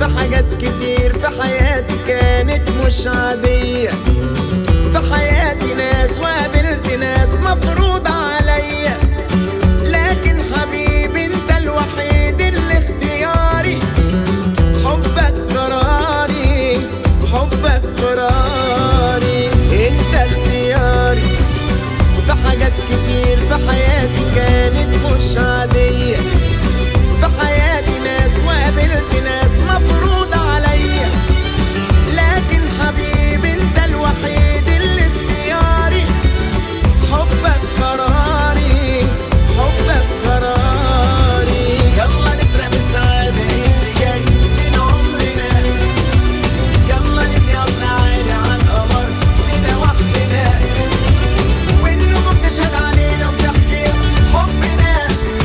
في حاجات كتير في حياتي كانت مش عادية في حياتي ناس وقابلت ناس مفروض عليا لكن حبيبي انت الوحيد اللي اختياري حبك قراري حبك قراري انت اختياري في حاجات كتير في حياتي كانت مش عادية في حياتي ناس وقابلت ناس مفروض عليا لكن حبيبي انت الوحيد اللي اختياري حبك قراري حبك قراري يلا نسرق بالسعادة اللي جاي من عمرنا يلا نبني قصر عالي على القمر لنا وحدنا والنجوم تشهد علينا وتحكي قصة حبنا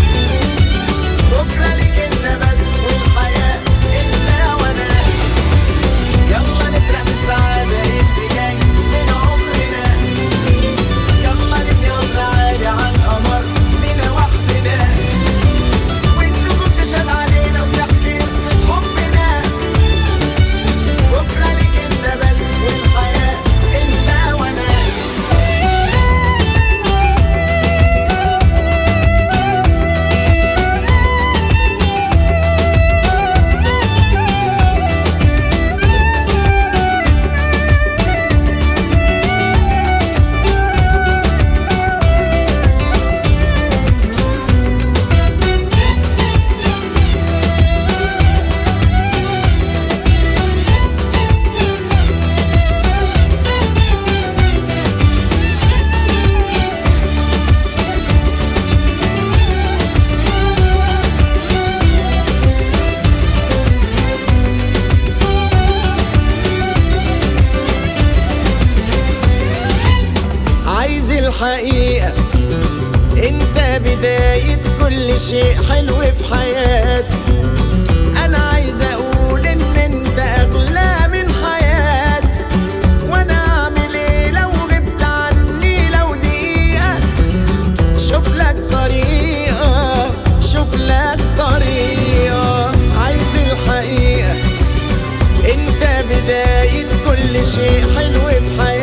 بكرة ليك انت بس والحياة انت وانا يلا نسرق بالسعادة اللي جاي من عمرنا يلا نبني قصر عالي على القمر لنا وحدنا والنجوم تشهد علينا وتحكي قصة حبنا بكرة ليك انت بس والحياة انت وانا عايز الحقيقة انت بداية كل شيء حلو في حياتي انا عايز اقول ان انت اغلى من حياتي وانا اعمل ايه لو غبت عني لو دقيقة شوف لك طريقة شوف لك طريقة عايز الحقيقة انت بداية كل شيء حلو في حياتي